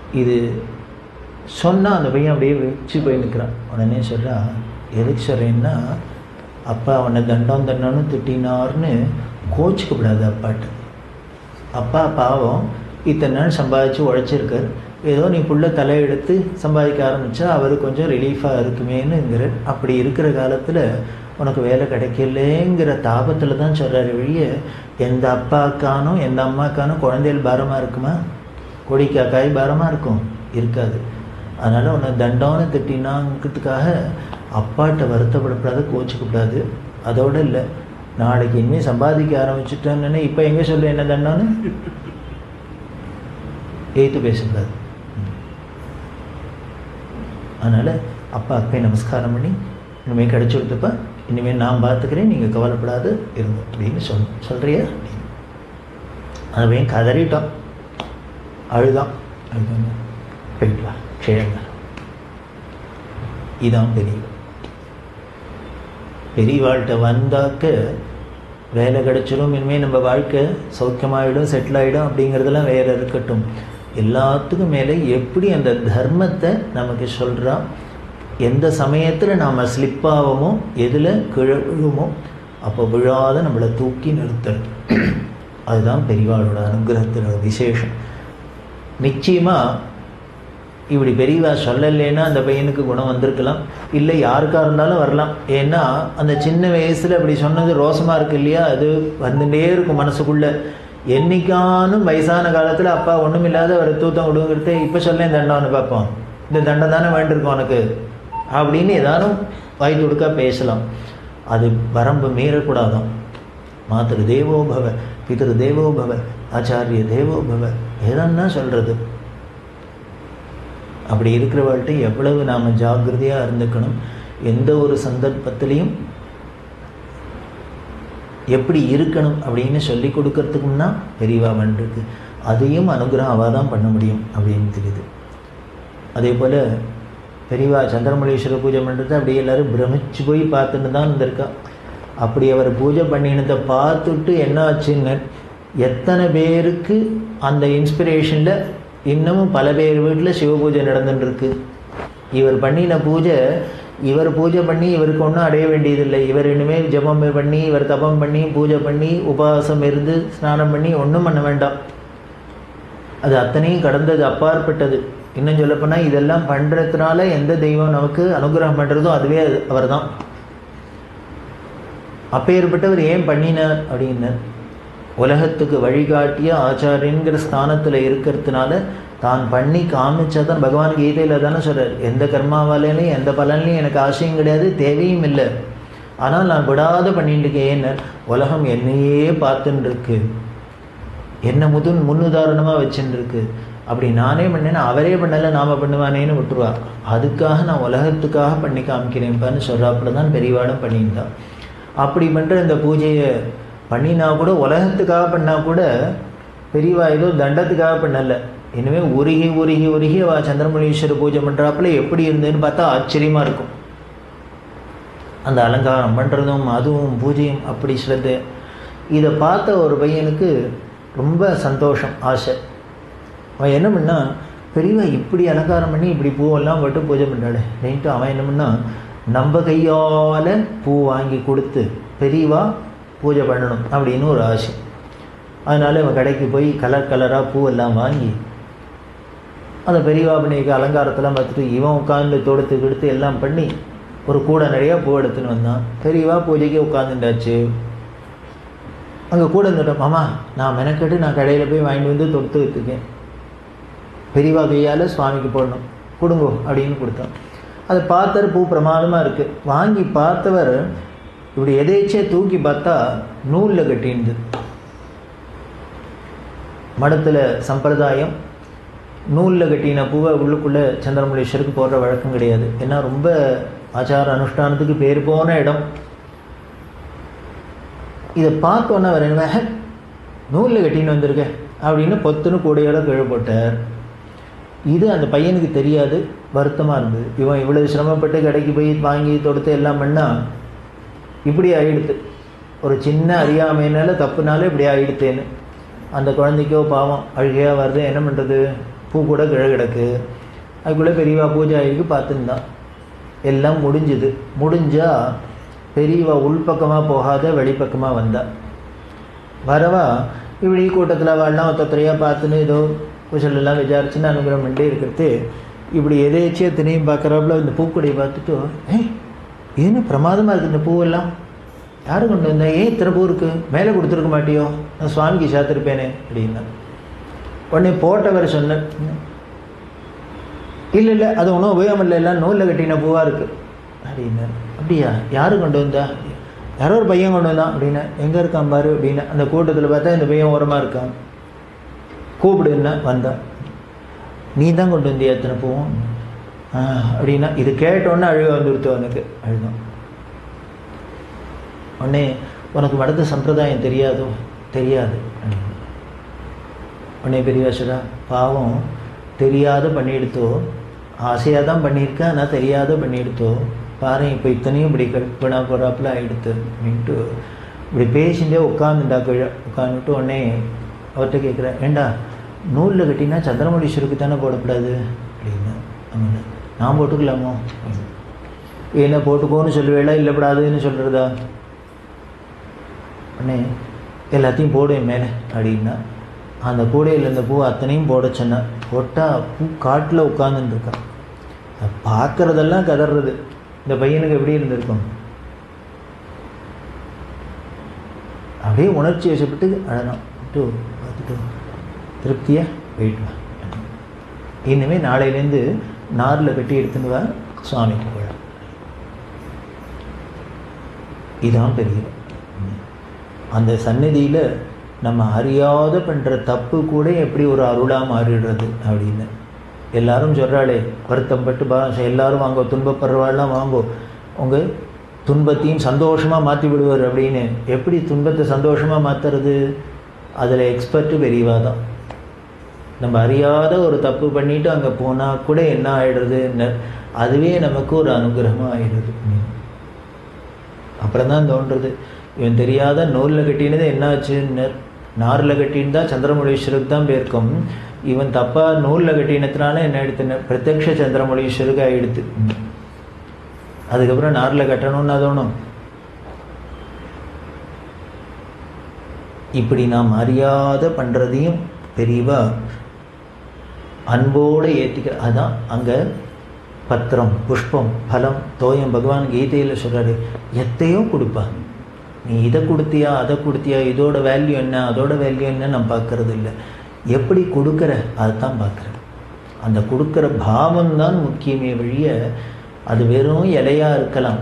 இது சொன்னால் அந்த பையன் அப்படியே வச்சு போய் நிற்கிறான் உடனே சொல்கிறா எதுக்கு சொல்கிறேன்னா அப்பா அவனை தண்டம் தண்டம்னு திட்டினார்னு கோச்சிக்கப்படாது அப்பாட்ட அப்பா பாவம் இத்தனை நாள் சம்பாதிச்சு உழைச்சிருக்கார் ஏதோ நீ புள்ள தலையெடுத்து சம்பாதிக்க ஆரம்பித்தா அவர் கொஞ்சம் ரிலீஃபாக இருக்குமேனுங்கிற அப்படி இருக்கிற காலத்தில் உனக்கு வேலை கிடைக்கலங்கிற தாபத்தில் தான் சொல்கிறாரு வெளிய எந்த அப்பாக்கானோ எந்த அம்மாக்கானோ குழந்தைகள் பாரமாக இருக்குமா கொடிக்காக்காய் பாரமாக இருக்கும் இருக்காது அதனால் உன்னை தண்டம்னு திட்டினாங்கிறதுக்காக அப்பாட்ட வருத்தப்படக்கூடாது கோச்சிக்கப்படாது அதோடு இல்லை நாளைக்கு இனிமேல் சம்பாதிக்க ஆரம்பிச்சுட்டோன்னு இப்போ எங்கே சொல்ல என்ன தண்டம்னு ஏற்று பேசக்கூடாது அதனால் அப்பா அப்பே நமஸ்காரம் பண்ணி இனிமேல் கிடச்சி கொடுத்தப்ப இனிமேல் நான் பார்த்துக்கிறேன் நீங்கள் கவலைப்படாது இருங்க அப்படின்னு சொல் சொல்கிறியா அவன் கதறிட்டான் அழுதான் அழுதாங்க போயிட்டு வா க்ஷேமங்க இதான் பெரியவா பெரியவாழ்கிட்ட வந்தாக்க வேலை கிடைச்சிடும் இனிமேல் நம்ம வாழ்க்கை சௌக்கியமாயிடும் செட்டில் ஆகிடும் அப்படிங்கிறதெல்லாம் வேற இருக்கட்டும் எல்லாத்துக்கும் மேலே எப்படி அந்த தர்மத்தை நமக்கு சொல்கிறா எந்த சமயத்தில் நாம் ஸ்லிப் ஆவோமோ எதில் கீழே விழுமோ அப்போ விழாத நம்மளை தூக்கி நிறுத்தணும் அதுதான் பெரியவாளோட அனுகிரகத்தினோட விசேஷம் நிச்சயமாக இப்படி பெரியவா சொல்லலைன்னா அந்த பையனுக்கு குணம் வந்திருக்கலாம் இல்லை யாருக்காக இருந்தாலும் வரலாம் ஏன்னா அந்த சின்ன வயசில் அப்படி சொன்னது ரோசமாக இருக்கு இல்லையா அது வந்துட்டே இருக்கும் மனசுக்குள்ளே என்னைக்கானும் வயசான காலத்தில் அப்பா ஒன்றும் இல்லாத ஒரு தூத்தம் விடுங்கிறது இப்போ சொல்ல இந்த தண்டம்னு பார்ப்போம் இந்த தண்டம் தானே வேண்டியிருக்கும் உனக்கு அப்படின்னு ஏதானும் வாய் துடுக்கா பேசலாம் அது வரம்பு மீறக்கூடாதான் மாத்திரு தேவோ பவ பிதரு தேவோ பவ ஆச்சாரிய தேவோ பவ எதன்னா சொல்கிறது அப்படி இருக்கிறவள்கிட்ட எவ்வளவு நாம் ஜாக்கிரதையாக இருந்துக்கணும் எந்த ஒரு சந்தர்ப்பத்திலையும் எப்படி இருக்கணும் அப்படின்னு சொல்லி கொடுக்கறதுக்குன்னா பெரியவா இருக்கு அதையும் அனுகிரகம் அவள் தான் பண்ண முடியும் அப்படின்னு தெரியுது அதே போல் பெரியவா சந்திரமலேஸ்வர பூஜை பண்ணுறது அப்படியே எல்லோரும் பிரமிச்சு போய் பார்த்துட்டு தான் இருந்திருக்கா அப்படி அவர் பூஜை பண்ணினதை பார்த்துட்டு என்ன ஆச்சுன்னு எத்தனை பேருக்கு அந்த இன்ஸ்பிரேஷனில் இன்னமும் பல பேர் வீட்டில் சிவ பூஜை நடந்துட்டுருக்கு இவர் பண்ணின பூஜை இவர் பூஜை பண்ணி இவருக்கு ஒன்றும் அடைய வேண்டியதில்லை இவர் இனிமேல் ஜபம் பண்ணி இவர் தபம் பண்ணி பூஜை பண்ணி உபவாசம் இருந்து ஸ்நானம் பண்ணி ஒன்றும் பண்ண வேண்டாம் அது அத்தனையும் கடந்தது அப்பாற்பட்டது இன்னும் சொல்லப்போனால் இதெல்லாம் பண்ணுறதுனால எந்த தெய்வம் நமக்கு அனுகிரகம் பண்ணுறதோ அதுவே அவர் தான் அப்பேற்பட்டவர் ஏன் பண்ணினார் அப்படின்னார் உலகத்துக்கு வழிகாட்டிய ஆச்சாரியங்கிற ஸ்தானத்தில் இருக்கிறதுனால தான் பண்ணி காமிச்சாதான் பகவான் கீதையில் தானே சொல்கிறார் எந்த கர்மாவாலையும் எந்த பலன்லையும் எனக்கு ஆசையும் கிடையாது தேவையும் இல்லை ஆனால் நான் விடாத பண்ணிட்டு இருக்கேன் உலகம் என்னையே பார்த்துன்னு இருக்கு என்ன முதுன் முன்னுதாரணமாக வச்சுட்டு இருக்கு அப்படி நானே பண்ணேன்னா அவரே பண்ணலை நாம் பண்ணுவானேன்னு விட்டுருவா அதுக்காக நான் உலகத்துக்காக பண்ணி காமிக்கிறேன்ப்பான்னு சொல்கிறாப்புல தான் பெரியவாடும் பண்ணியிருந்தான் அப்படி பண்ணுற இந்த பூஜையை பண்ணினா கூட உலகத்துக்காக பண்ணால் கூட பெரியவா ஏதோ தண்டத்துக்காக பண்ணலை இனிமேல் உருகி உருகி உருகி அவ சந்திரமணீஸ்வர பூஜை பண்ணுறாப்புல எப்படி இருந்ததுன்னு பார்த்தா ஆச்சரியமாக இருக்கும் அந்த அலங்காரம் பண்ணுறதும் அதுவும் பூஜையும் அப்படி ஸ்ரத்தை இதை பார்த்த ஒரு பையனுக்கு ரொம்ப சந்தோஷம் ஆசை அவன் என்ன பண்ணா பெரியவா இப்படி அலங்காரம் பண்ணி இப்படி பூவெல்லாம் போட்டு பூஜை பண்ணாடு அப்படின்ட்டு அவன் என்ன பண்ணா நம்ம கையால் பூ வாங்கி கொடுத்து பெரியவா பூஜை பண்ணணும் அப்படின்னு ஒரு ஆசை அதனால இவன் கடைக்கு போய் கலர் கலராக பூவெல்லாம் வாங்கி அந்த பெரியவா பண்ணிக்க அலங்காரத்தெல்லாம் பார்த்துட்டு இவன் உட்காந்து தொடுத்து கிடுத்து எல்லாம் பண்ணி ஒரு கூடை நிறையா பூ எடுத்துன்னு வந்தான் பெரியவா பூஜைக்கு உட்காந்துட்டாச்சு அங்கே கூட இருந்துட்டோம் மாமா நான் மெனக்கெட்டு நான் கடையில் போய் வாங்கிட்டு வந்து தொடுத்து வச்சுருக்கேன் பெரியவா கையால் சுவாமிக்கு போடணும் கொடுங்கோ அப்படின்னு கொடுத்தான் அதை பார்த்தவர் பூ பிரமாதமாக இருக்குது வாங்கி பார்த்தவர் இப்படி எதேச்சே தூக்கி பார்த்தா நூலில் கட்டியிருந்தது மடத்தில் சம்பிரதாயம் நூலில் கட்டின பூவை உள்ளுக்குள்ளே சந்திரமலேஸ்வருக்கு போடுற வழக்கம் கிடையாது ஏன்னா ரொம்ப ஆச்சார அனுஷ்டானத்துக்கு பேர் போன இடம் இதை பார்த்தோன்னே அவர் என்ன நூலில் கட்டின்னு வந்திருக்க அப்படின்னு பொத்துன்னு கூடையோட கீழே போட்டார் இது அந்த பையனுக்கு தெரியாது வருத்தமாக இருந்தது இவன் இவ்வளோ சிரமப்பட்டு கடைக்கு போய் வாங்கி தொடுத்து எல்லாம் பண்ணால் இப்படி ஆயிடுத்து ஒரு சின்ன அறியாமையினால தப்புனால இப்படி ஆயிடுத்தேன்னு அந்த குழந்தைக்கோ பாவம் அழுகையாக வருது என்ன பண்ணுறது பூ கூட கிழ கிடக்கு அதுக்குள்ளே பெரியவா பூஜை ஆகிருக்கு பார்த்துருந்தான் எல்லாம் முடிஞ்சுது முடிஞ்சா பெரியவா உள்பக்கமாக போகாத வெளிப்பக்கமாக வந்தா வரவா இப்படி கூட்டத்தில் வாழலாம் ஒத்தொத்தரையாக பார்த்துன்னு ஏதோ குசலெல்லாம் விசாரிச்சுன்னு அனுகிரகம் பண்ணிட்டே இருக்கிறது இப்படி எதேச்சியாக தினையும் பார்க்குறாப்புல இந்த பூக்கொடியை பார்த்துட்டு ஏய் ஏன்னு பிரமாதமாக இருக்குது இந்த பூவெல்லாம் யார் கொண்டு வந்தா ஏன் இத்தனை பூ இருக்கு மேலே கொடுத்துருக்க மாட்டியோ நான் சுவாமிக்கு சாத்திருப்பேனே அப்படின்னா உடனே போட்டவர் சொன்ன இல்லை இல்லை அது ஒன்றும் உபயோகம் இல்லை எல்லாம் நூலில் கட்டின பூவாக இருக்குது அப்படின்னா அப்படியா யார் கொண்டு வந்தா யாரோ ஒரு பையன் கொண்டு வந்தான் அப்படின்னா எங்கே இருக்கான் பாரு அப்படின்னா அந்த கூட்டத்தில் பார்த்தா இந்த பையன் ஓரமாக இருக்கான் கூப்பிடுன்னா வந்தான் நீ தான் கொண்டு வந்தியா எத்தனை பூவும் ஆ அப்படின்னா இது கேட்டோன்னே அழுக வந்துடுத்து அவனுக்கு அழுதான் உடனே உனக்கு மடத்த சம்பிரதாயம் தெரியாதோ தெரியாது அப்படின்னு. உடனே பெரியவாசரா பாவம் தெரியாத பண்ணிடுத்தோ ஆசையாக தான் பண்ணியிருக்கேன் ஆனால் தெரியாத பண்ணிடுத்தோ பாரு இப்போ இத்தனையும் இப்படி கற்பனா போகிறாப்புல ஆகிடுத்து அப்படின்ட்டு இப்படி பேசிட்டே உட்காந்துண்டா கீழே உட்காந்துட்டு உடனே அவர்கிட்ட கேட்குறேன் ஏண்டா நூலில் கட்டினா சந்திரமணீஸ்வருக்கு தானே போடக்கூடாது அப்படின்னு ஆமாண்ணா நான் போட்டுக்கலாமோ என்ன போட்டுக்கோன்னு சொல்லுவேளா இல்லைப்படாதுன்னு சொல்கிறதா உடனே எல்லாத்தையும் போடு என் மேலே அப்படின்னா அந்த கூடையில் இருந்த பூ அத்தனையும் போட சொன்னேன் போட்டால் பூ காட்டில் உட்காந்துட்டு இருக்கான் அதை பார்க்கறதெல்லாம் கதறது இந்த பையனுக்கு எப்படி இருந்திருக்கும் அப்படியே உணர்ச்சி வசப்பட்டு அழகான் விட்டு பார்த்துட்டு திருப்தியாக போயிட்டு வா இனிமேல் நாளையிலேருந்து நாரில் கட்டி எடுத்துன்னு வா சுவாமிக்கு போட இதான் பெரிய அந்த சந்நிதியில் நம்ம அறியாத பண்ணுற தப்பு கூட எப்படி ஒரு அருளாக மாறிடுறது அப்படின்னு எல்லாரும் சொல்கிறாளே வருத்தம் பட்டு பா எல்லாரும் வாங்கோ துன்பப்படுறவாள்லாம் வாங்கோ உங்கள் துன்பத்தையும் சந்தோஷமாக மாற்றி விடுவார் அப்படின்னு எப்படி துன்பத்தை சந்தோஷமாக மாற்றுறது அதில் எக்ஸ்பர்ட்டு பெரியவா தான் நம்ம அறியாத ஒரு தப்பு பண்ணிட்டு அங்கே போனால் கூட என்ன ஆயிடுறது அதுவே நமக்கு ஒரு அனுகிரகமாக ஆயிடுது அப்புறம் தான் தோன்றுறது இவன் தெரியாத நூலில் கட்டினது என்னாச்சுன்னு நாரில் கட்டின்னு தான் சந்திரமொழீஸ்வருக்கு தான் போயிருக்கும் இவன் தப்பாக நூலில் கட்டினதுனால என்ன எடுத்துன பிரத்யக்ஷ சந்திரமொழீஸ்வருக்கு ஆயிடுத்து அதுக்கப்புறம் நாரில் கட்டணும்னு அதோணும் இப்படி நாம் அறியாத பண்ணுறதையும் பெரியவா அன்போடு ஏற்றிக்கிற அதான் அங்கே பத்திரம் புஷ்பம் பலம் தோயம் பகவான் கீதையில் சொல்கிறாரு எத்தையோ கொடுப்பா நீ இதை கொடுத்தியா அதை கொடுத்தியா இதோட வேல்யூ என்ன அதோட வேல்யூ என்ன நான் பார்க்கறது இல்லை எப்படி கொடுக்குற அதுதான் பார்க்குறேன் அந்த கொடுக்குற பாவம் தான் முக்கியமே வழிய அது வெறும் இலையாக இருக்கலாம்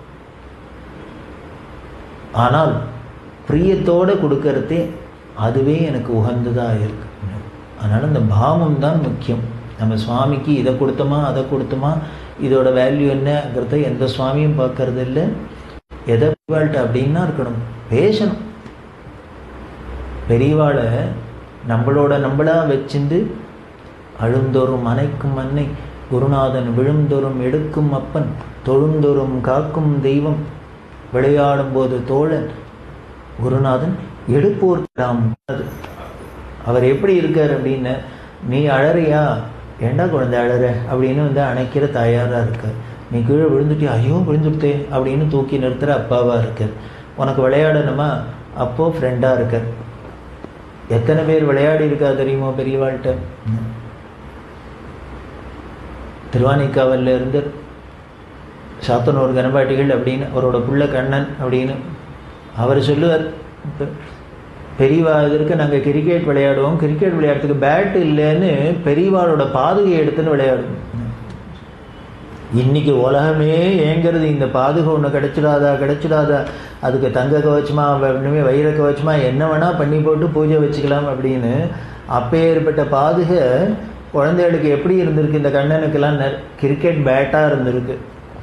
ஆனால் பிரியத்தோடு கொடுக்கறதே அதுவே எனக்கு உகந்ததாக இருக்கு அதனால் அந்த பாவம் தான் முக்கியம் நம்ம சுவாமிக்கு இதை கொடுத்தோமா அதை கொடுத்தோமா இதோட வேல்யூ என்னங்கிறத எந்த சுவாமியும் பார்க்கறது இல்லை எதை பெரியவாள்கிட்ட அப்படின்னா இருக்கணும் பேசணும் பெரியவாளை நம்மளோட நம்மளா வச்சிருந்து அழுந்தோறும் அணைக்கும் அன்னை குருநாதன் விழுந்தோறும் எடுக்கும் அப்பன் தொழுந்தோறும் காக்கும் தெய்வம் விளையாடும் போது தோழன் குருநாதன் எடுப்போர்க்கலாம் அவர் எப்படி இருக்கார் அப்படின்னு நீ அழறியா ஏண்டா குழந்தை அழற அப்படின்னு வந்து அணைக்கிற தாயாராக இருக்கார் நீ கீழே விழுந்துட்டியா ஐயோ விழுந்துட்டே அப்படின்னு தூக்கி நிறுத்துகிற அப்பாவாக இருக்கார் உனக்கு விளையாடணுமா அப்போ ஃப்ரெண்டாக இருக்கார் எத்தனை பேர் விளையாடி இருக்கா தெரியுமோ பெரியவாள்கிட்ட திருவானைக்காவல்ல இருந்து சாத்தனூர் கனபாட்டிகள் அப்படின்னு அவரோட புள்ள கண்ணன் அப்படின்னு அவர் சொல்லுவார் பெரியவா இதற்கு நாங்கள் கிரிக்கெட் விளையாடுவோம் கிரிக்கெட் விளையாடுறதுக்கு பேட் இல்லைன்னு பெரியவாளோட பாதுகை எடுத்துன்னு விளையாடுவோம் இன்னைக்கு உலகமே ஏங்கிறது இந்த பாதுகை ஒன்று கிடைச்சிடாதா கிடைச்சிடாதா அதுக்கு தங்க கவச்சமா அப்படிமே வைர கவச்சமா என்ன வேணால் பண்ணி போட்டு பூஜை வச்சுக்கலாம் அப்படின்னு அப்பேற்பட்ட பாதுகை குழந்தைகளுக்கு எப்படி இருந்திருக்கு இந்த கண்ணனுக்கெல்லாம் கிரிக்கெட் பேட்டாக இருந்திருக்கு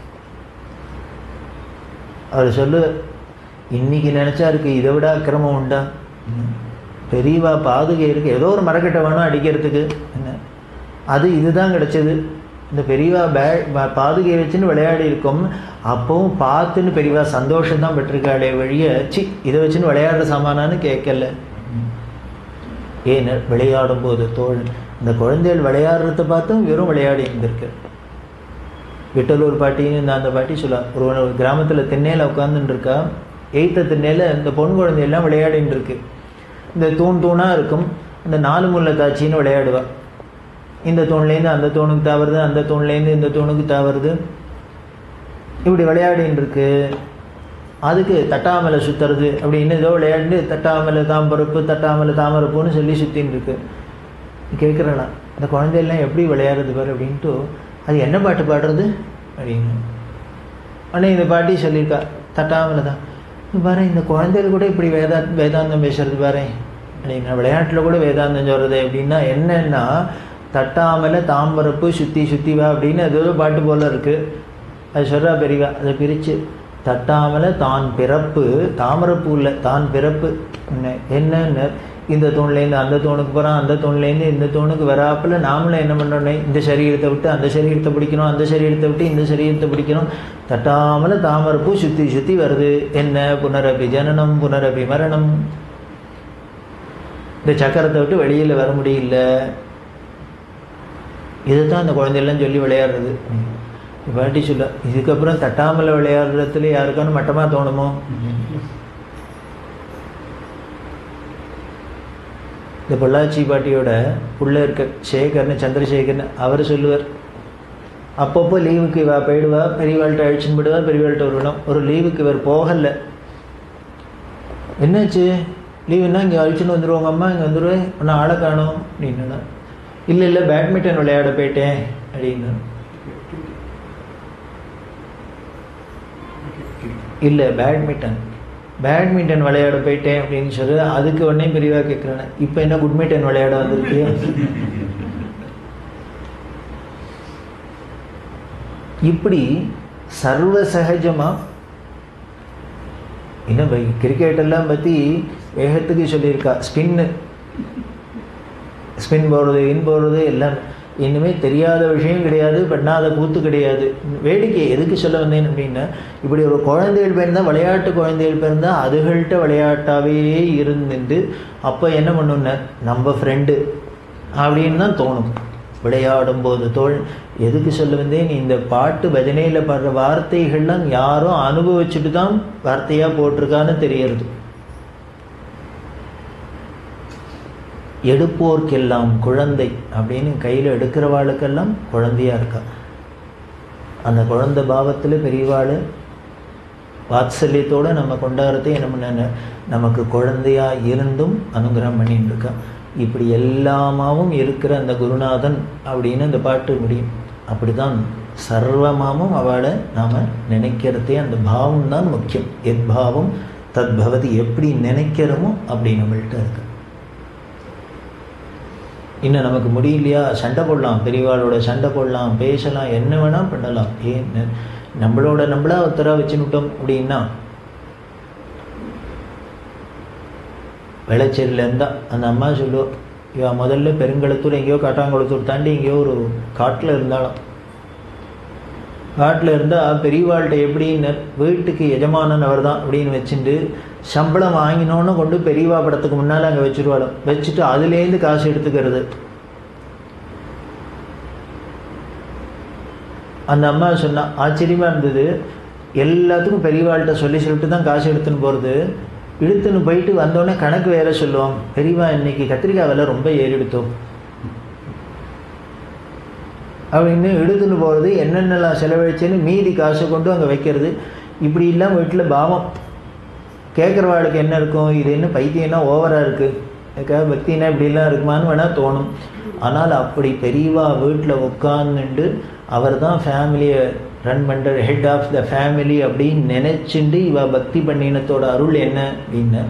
அவர் சொல்லு இன்னைக்கு நினச்சா இருக்கு இதை விட அக்கிரமம் உண்டா பெரியவா பாதுகை இருக்கு ஏதோ ஒரு மரக்கட்டை வேணும் அடிக்கிறதுக்கு என்ன அது இதுதான் கிடைச்சது இந்த பெரியவா பே பாதுகையை வச்சுன்னு விளையாடி இருக்கோம் அப்பவும் பார்த்துன்னு பெரியவா சந்தோஷம் தான் பெற்றிருக்காளே வழிய சி இதை வச்சுன்னு விளையாடுற சாமானான்னு கேட்கல ஏன் விளையாடும் போது தோழன் இந்த குழந்தைகள் விளையாடுறத பார்த்தும் வெறும் விளையாடி இருந்திருக்கு விட்டலூர் பாட்டின்னு இந்த அந்த பாட்டி சொல்ல ஒரு கிராமத்தில் திண்ணையில் உட்காந்துட்டு இருக்கா எய்த்த திண்ணையில் இந்த பொன் குழந்தையெல்லாம் விளையாடின்னு இருக்கு இந்த தூண் தூணாக இருக்கும் இந்த நாலு முல்லை காட்சின்னு விளையாடுவா இந்த தூண்லேருந்து அந்த தூணுக்கு தாவறது அந்த தூண்லேருந்து இந்த தூணுக்கு தாவறது இப்படி விளையாடின்னு இருக்கு அதுக்கு தட்டாமலை சுற்றுறது அப்படின்னு ஏதோ விளையாண்டு தட்டாமலை தாம்பரப்பு தட்டாமலை தாமரப்புன்னு சொல்லி சுற்றின்னு இருக்கு கேட்குறேண்ணா இந்த குழந்தையெல்லாம் எப்படி விளையாடுறது பாரு அப்படின்ட்டு அது என்ன பாட்டு பாடுறது அப்படின்னு ஆனால் இந்த பாட்டி சொல்லியிருக்கா தட்டாமலை தான் பாரு இந்த குழந்தைகள் கூட இப்படி வேதா வேதாந்தம் பேசுறது பாரு அப்படின்னா விளையாட்டில் கூட வேதாந்தம் சொல்கிறது அப்படின்னா என்னன்னா தட்டாமலை தாம்பரப்பு சுற்றி சுற்றி வா அப்படின்னு ஏதோ பாட்டு போல இருக்குது அது சொல்கிறா பெரியவா அதை பிரித்து தட்டாமலை தான் பிறப்பு தாமரப்பூ இல்லை தான் பிறப்பு என்னன்னு இந்த தூண்லேருந்து அந்த தூணுக்கு போகிறான் அந்த தூண்லேருந்து இந்த தூணுக்கு வராப்பில் நாமளும் என்ன பண்ணுறோன்னே இந்த சரீரத்தை விட்டு அந்த சரீரத்தை பிடிக்கணும் அந்த சரீரத்தை விட்டு இந்த சரீரத்தை பிடிக்கணும் தட்டாமலை தாமரப்பூ சுற்றி சுற்றி வருது என்ன புனரபி ஜனனம் புனரபி மரணம் இந்த சக்கரத்தை விட்டு வெளியில் வர முடியல இதுதான் அந்த குழந்தையெல்லாம் சொல்லி விளையாடுறது பாட்டி சொல்ல இதுக்கப்புறம் தட்டாமலை விளையாடுறதுல யாருக்கானு மட்டமாக தோணுமோ இந்த பொள்ளாச்சி பாட்டியோட புள்ள இருக்க சேகர்னு சந்திரசேகர்னு அவர் சொல்லுவார் அப்பப்போ லீவுக்கு இவா போயிடுவா பெரியவாள்கிட்ட அழிச்சுன்னு போயிடுவா பெரியவாள்கிட்ட வருவிடும் ஒரு லீவுக்கு இவர் போகலை என்னாச்சு லீவுன்னா இங்கே அழிச்சுன்னு வந்துடுவோங்க அம்மா இங்கே வந்துடுவேன் நான் ஆளை காணும் அப்படின்னு இல்லை இல்லை பேட்மிண்டன் விளையாட போயிட்டேன் அப்படின்னு இல்லை பேட்மிண்டன் பேட்மிண்டன் விளையாட போயிட்டேன் அப்படின்னு சொல்லி அதுக்கு உடனே பெரியவா கேட்குறேன் இப்போ என்ன குட்மிண்டன் விளையாட வந்திருக்கு இப்படி சர்வ சகஜமாக என்ன கிரிக்கெட்டெல்லாம் பற்றி வேகத்துக்கு சொல்லியிருக்கா ஸ்பின்னு ஸ்பின் போடுறது இன் போடுறது எல்லாம் இனிமேல் தெரியாத விஷயம் கிடையாது பண்ணாத கூத்து கிடையாது வேடிக்கை எதுக்கு சொல்ல வந்தேன் அப்படின்னா இப்படி ஒரு குழந்தைகள் பிறந்தால் விளையாட்டு குழந்தைகள் பிறந்தால் அதுகள்கிட்ட விளையாட்டாவே இருந்துட்டு அப்போ என்ன பண்ணுன நம்ம ஃப்ரெண்டு அப்படின்னு தான் தோணும் விளையாடும் போது தோல் எதுக்கு சொல்ல வந்தேன் இந்த பாட்டு பஜனையில் படுற வார்த்தைகள்லாம் யாரும் அனுபவிச்சுட்டு தான் வார்த்தையாக போட்டிருக்கான்னு தெரியறது எடுப்போர்க்கெல்லாம் குழந்தை அப்படின்னு கையில் எடுக்கிறவாளுக்கெல்லாம் குழந்தையா இருக்கா அந்த குழந்தை பாவத்தில் பெரியவாள் வாத்சல்யத்தோடு நம்ம கொண்டாடுறதே என்ன பண்ண நமக்கு குழந்தையா இருந்தும் அனுகிரகம் பண்ணிட்டு இருக்கா இப்படி எல்லாமாவும் இருக்கிற அந்த குருநாதன் அப்படின்னு அந்த பாட்டு முடியும் அப்படிதான் சர்வமாவும் அவளை நாம் நினைக்கிறதே அந்த பாவம் தான் முக்கியம் எத் பாவம் தத் பவதி எப்படி நினைக்கிறோமோ அப்படி நம்மள்கிட்ட இருக்கு இன்னும் நமக்கு முடியலையா சண்டை போடலாம் பெரியவாளோட சண்டை போடலாம் பேசலாம் என்ன வேணால் பண்ணலாம் ஏன் நம்மளோட நம்மளா ஒருத்தராக வச்சுனுட்டோம் அப்படின்னா விளைச்சலில் இருந்தால் அந்த அம்மா சொல்லுவோம் இவ முதல்ல பெருங்கலத்தூர் எங்கேயோ காட்டாங்குளத்தூர் தாண்டி எங்கேயோ ஒரு காட்டில் இருந்தாலும் காட்டில் இருந்தால் பெரியவாள்கிட்ட எப்படின்னு வீட்டுக்கு எஜமானன் அவர் தான் அப்படின்னு வச்சுட்டு சம்பளம் வாங்கினோன்னு கொண்டு பெரியவா படத்துக்கு முன்னால் அங்கே வச்சுருவாளும் வச்சுட்டு அதுலேருந்து காசு எடுத்துக்கிறது அந்த அம்மா சொன்னா ஆச்சரியமாக இருந்தது எல்லாத்துக்கும் பெரியவாள்கிட்ட சொல்லி சொல்லிட்டு தான் காசு எடுத்துன்னு போகிறது இழுத்துன்னு போயிட்டு வந்தோடனே கணக்கு வேற சொல்லுவோம் பெரியவா இன்னைக்கு கத்திரிக்காய் விலை ரொம்ப ஏறி எடுத்தோம் அப்படின்னு இழுத்துன்னு போகிறது என்னென்னலாம் செலவழிச்சேன்னு மீதி காசை கொண்டு அங்கே வைக்கிறது இப்படி இல்லாமல் வீட்டில் பாவம் கேட்குறவாளுக்கு என்ன இருக்கும் இது என்ன பைத்தியம்னா ஓவராக இருக்குது எனக்காக பக்தினா இப்படிலாம் இருக்குமான்னு வேணால் தோணும் ஆனால் அப்படி பெரியவா வீட்டில் உட்காந்துண்டு அவர் தான் ஃபேமிலியை ரன் பண்ணுற ஹெட் ஆஃப் த ஃபேமிலி அப்படின்னு நினச்சிண்டு இவ பக்தி பண்ணினத்தோட அருள் என்ன அப்படின்னு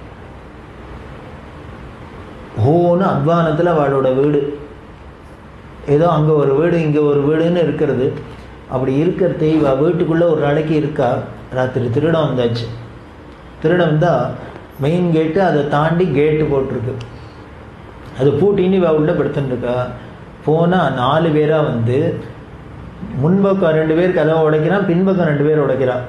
ஹோன்னு அத்வானத்தில் அவளோட வீடு ஏதோ அங்கே ஒரு வீடு இங்கே ஒரு வீடுன்னு இருக்கிறது அப்படி இருக்கிறதே இவ வீட்டுக்குள்ளே ஒரு நாளைக்கு இருக்கா ராத்திரி திருடம் வந்தாச்சு திருடம் வந்தால் மெயின் கேட்டு அதை தாண்டி கேட்டு போட்டிருக்கு அது பூட்டின்னு இவ உள்ள படுத்துட்டுருக்கா போனால் நாலு பேராக வந்து முன்பக்கம் ரெண்டு பேர் கதவை உடைக்கிறான் பின்பக்கம் ரெண்டு பேர் உடைக்கிறான்